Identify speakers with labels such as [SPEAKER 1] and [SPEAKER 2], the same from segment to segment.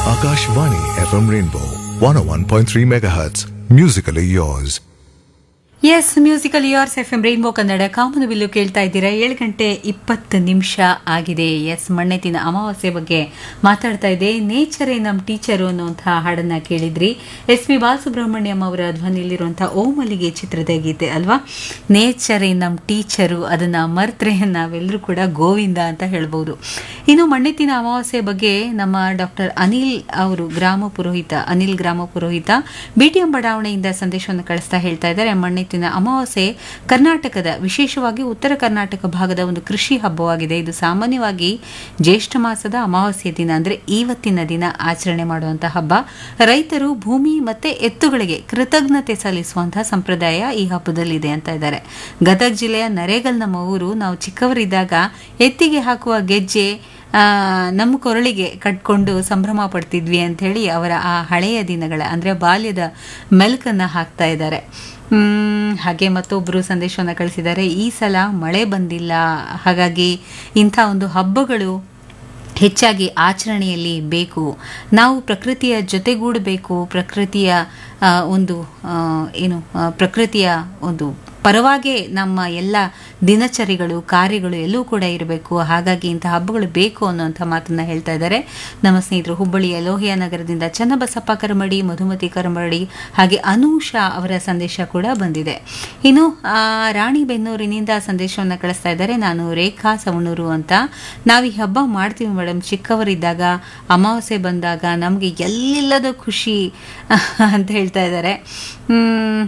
[SPEAKER 1] Akashvani FM Rainbow 101.3 MHz. Musically yours.
[SPEAKER 2] Yes musical ears F M rainbow Kannada ಕಾಮನಬಿಲ್ಲು ಕೇಳ್ತಾ ಇದ್ದೀರಾ ಏಳು ಗಂಟೆ ಇಪ್ಪತ್ತು ನಿಮಿಷ ಆಗಿದೆ ಎಸ್ ಮಣ್ಣೆತ್ತಿನ ಅಮಾವಾಸ್ಯೆ ಬಗ್ಗೆ ಮಾತಾಡ್ತಾ ಇದೆ ನೇಚರೇ ನಮ್ಮ ಟೀಚರು ಅನ್ನುವಂತಹ ಹಾಡನ್ನ ಕೇಳಿದ್ರಿ ಎಸ್ ಪಿ ಬಾಲಸುಬ್ರಹ್ಮಣ್ಯಂ ಅವರ ಧ್ವನಿಯಲ್ಲಿರುವಂತಹ ಓ ಮಲ್ಲಿಗೆ ಚಿತ್ರದ ಗೀತೆ ಅಲ್ವಾ ನೇಚರೇ ನಮ್ಮ ಟೀಚರು ಅದನ್ನ ಮರ್ತ್ರೆ ನಾವೆಲ್ಲರೂ ಕೂಡ ಗೋವಿಂದ ಅಂತ ಹೇಳ್ಬೋದು ಇನ್ನು ಮಣ್ಣೆತ್ತಿನ ಅಮಾವಾಸ್ಯೆ ಬಗ್ಗೆ ನಮ್ಮ ಡಾಕ್ಟರ್ ಅನಿಲ್ ಅವರು ಗ್ರಾಮ ಪುರೋಹಿತ ಅನಿಲ್ ಗ್ರಾಮ ಪುರೋಹಿತ ಬಿಟಿಎಂ ಬಡಾವಣೆಯಿಂದ ಸಂದೇಶವನ್ನು ಕಳಿಸ್ತಾ ಹೇಳ್ತಾ ಇದ್ದಾರೆ ಮಣ್ಣೆತ್ತಿನ ಅಮಾವಾಸ್ಯೆ ಕರ್ನಾಟಕದ ವಿಶೇಷವಾಗಿ ಉತ್ತರ ಕರ್ನಾಟಕ ಭಾಗದ ಒಂದು ಕೃಷಿ ಹಬ್ಬವಾಗಿದೆ ಇದು ಸಾಮಾನ್ಯವಾಗಿ ಜ್ಯೇಷ್ಠ ಮಾಸದ ಅಮಾವಾಸ್ಯೆ ದಿನ ಅಂದ್ರೆ ಇವತ್ತಿನ ದಿನ ಆಚರಣೆ ಮಾಡುವಂತಹ ಹಬ್ಬ ರೈತರು ಭೂಮಿ ಮತ್ತೆ ಎತ್ತುಗಳಿಗೆ ಕೃತಜ್ಞತೆ ಸಲ್ಲಿಸುವಂತಹ ಸಂಪ್ರದಾಯ ಈ ಹಬ್ಬದಲ್ಲಿದೆ ಅಂತ ಇದ್ದಾರೆ ಗದಗ ಜಿಲ್ಲೆಯ ನರೇಗಲ್ ನಮ್ಮ ಊರು ನಾವು ಚಿಕ್ಕವರಿದ್ದಾಗ ಎತ್ತಿಗೆ ಹಾಕುವ ಗೆಜ್ಜೆ ಆ, ನಮ್ಮ ಕೊರಳಿಗೆ ಕಟ್ಕೊಂಡು ಸಂಭ್ರಮ ಪಡ್ತಿದ್ವಿ ಅಂತ ಹೇಳಿ ಅವರ ಆ ಹಳೆಯ ದಿನಗಳ ಅಂದ್ರೆ ಬಾಲ್ಯದ ಮೆಲ್ಕನ್ನ ಹಾಕ್ತಾ ಇದ್ದಾರೆ ಹ್ಮ್, ಹಾಗೆ ಮತ್ತೊಬ್ಬರು ಸಂದೇಶವನ್ನು ಕಳಿಸಿದ್ದಾರೆ ಈ ಸಲ ಮಳೆ ಬಂದಿಲ್ಲ ಹಾಗಾಗಿ ಇಂಥ ಒಂದು ಹಬ್ಬಗಳು ಹೆಚ್ಚಾಗಿ ಆಚರಣೆಯಲ್ಲಿ ಬೇಕು ನಾವು ಪ್ರಕೃತಿಯ ಜೊತೆಗೂಡಬೇಕು ಪ್ರಕೃತಿಯ ಆ, ಒಂದು ಆ, ಏನು ಆ, ಪ್ರಕೃತಿಯ ಒಂದು ಪರವಾಗೇ ನಮ್ಮ ಎಲ್ಲ ದಿನಚರಿಗಳು ಕಾರ್ಯಗಳು ಎಲ್ಲವೂ ಕೂಡ ಇರಬೇಕು ಹಾಗಾಗಿ ಇಂಥ ಹಬ್ಬಗಳು ಬೇಕು ಅನ್ನುವಂಥ ಮಾತನ್ನ ಹೇಳ್ತಾ ಇದ್ದಾರೆ ನಮ್ಮ ಸ್ನೇಹಿತರು ಹುಬ್ಬಳ್ಳಿಯ ಲೋಹಿಯಾ ನಗರದಿಂದ ಚನ್ನಬಸಪ್ಪ ಕರಮಡಿ ಮಧುಮತಿ ಕರಮಡಿ ಹಾಗೆ ಅನೂಷಾ ಅವರ ಸಂದೇಶ ಕೂಡ ಬಂದಿದೆ ಇನ್ನು ಆ, ರಾಣಿಬೆನ್ನೂರಿನಿಂದ ಸಂದೇಶವನ್ನು ಕಳಿಸ್ತಾ ಇದ್ದಾರೆ ನಾನು ರೇಖಾ ಸವಣೂರು ಅಂತ ನಾವು ಈ ಹಬ್ಬ ಮಾಡ್ತೀವಿ ಮೇಡಮ್ ಚಿಕ್ಕವರಿದ್ದಾಗ ಅಮಾವಾಸ್ಯೆ ಬಂದಾಗ ನಮಗೆ ಎಲ್ಲಿಲ್ಲದ ಖುಷಿ ಅಂತ ಹೇಳ್ತಾ ಇದ್ದಾರೆ ಹ್ಮ್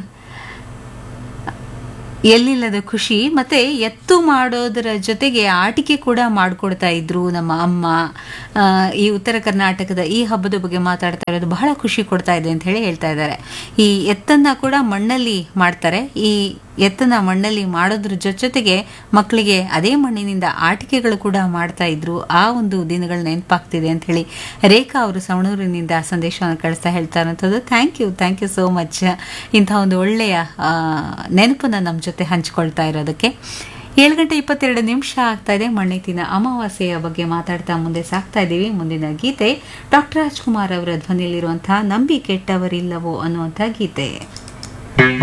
[SPEAKER 2] ಎಲ್ಲಿಲ್ಲದ ಖುಷಿ ಮತ್ತೆ ಎತ್ತು ಮಾಡೋದರ ಜೊತೆಗೆ ಆಟಿಕೆ ಕೂಡ ಮಾಡಿಕೊಡ್ತಾ ಇದ್ರು ನಮ್ಮ ಅಮ್ಮ ಆ, ಈ ಉತ್ತರ ಕರ್ನಾಟಕದ ಈ ಹಬ್ಬದ ಬಗ್ಗೆ ಮಾತಾಡ್ತಾ ಇರೋದು ಬಹಳ ಖುಷಿ ಕೊಡ್ತಾ ಇದೆ ಅಂತ ಹೇಳಿ ಹೇಳ್ತಾ ಇದ್ದಾರೆ ಈ ಎತ್ತನ್ನ ಕೂಡ ಮಣ್ಣಲ್ಲಿ ಮಾಡ್ತಾರೆ ಈ ಎತ್ತನ್ನ ಮಣ್ಣಲ್ಲಿ ಮಾಡೋದ್ರ ಜೊತೆಗೆ ಮಕ್ಕಳಿಗೆ ಅದೇ ಮಣ್ಣಿನಿಂದ ಆಟಿಕೆಗಳು ಕೂಡ ಮಾಡ್ತಾ ಇದ್ರು ಆ ಒಂದು ದಿನಗಳು ನೆನಪಾಗ್ತಿದೆ ಅಂತ ಹೇಳಿ ರೇಖಾ ಅವರು ಸವಣೂರಿನಿಂದ ಸಂದೇಶವನ್ನು ಕಳಿಸ್ತಾ ಹೇಳ್ತಾ ಇರೋಂಥದ್ದು thank you thank you so much ಇಂಥ ಒಂದು ಒಳ್ಳೆಯ ಆ, ನೆನಪನ್ನ ನಮ್ಮ ಜೊತೆ ಹಂಚ್ಕೊಳ್ತಾ ಇರೋದಕ್ಕೆ ಏಳು ಗಂಟೆ ಇಪ್ಪತ್ತೆರಡು ನಿಮಿಷ ಆಗ್ತಾ ಇದೆ ಮಣ್ಣೆತ್ತಿನ ಅಮಾವಾಸ್ಯೆಯ ಬಗ್ಗೆ ಮಾತಾಡ್ತಾ ಮುಂದೆ ಸಾಕ್ತಾ ಇದ್ದೀವಿ ಮುಂದಿನ ಗೀತೆ ಡಾಕ್ಟರ್ ರಾಜ್ಕುಮಾರ್ ಅವರ ಧ್ವನಿಯಲ್ಲಿರುವಂತಹ ನಂಬಿ ಕೆಟ್ಟವರಿಲ್ಲವೋ ಅನ್ನುವಂಥ ಗೀತೆ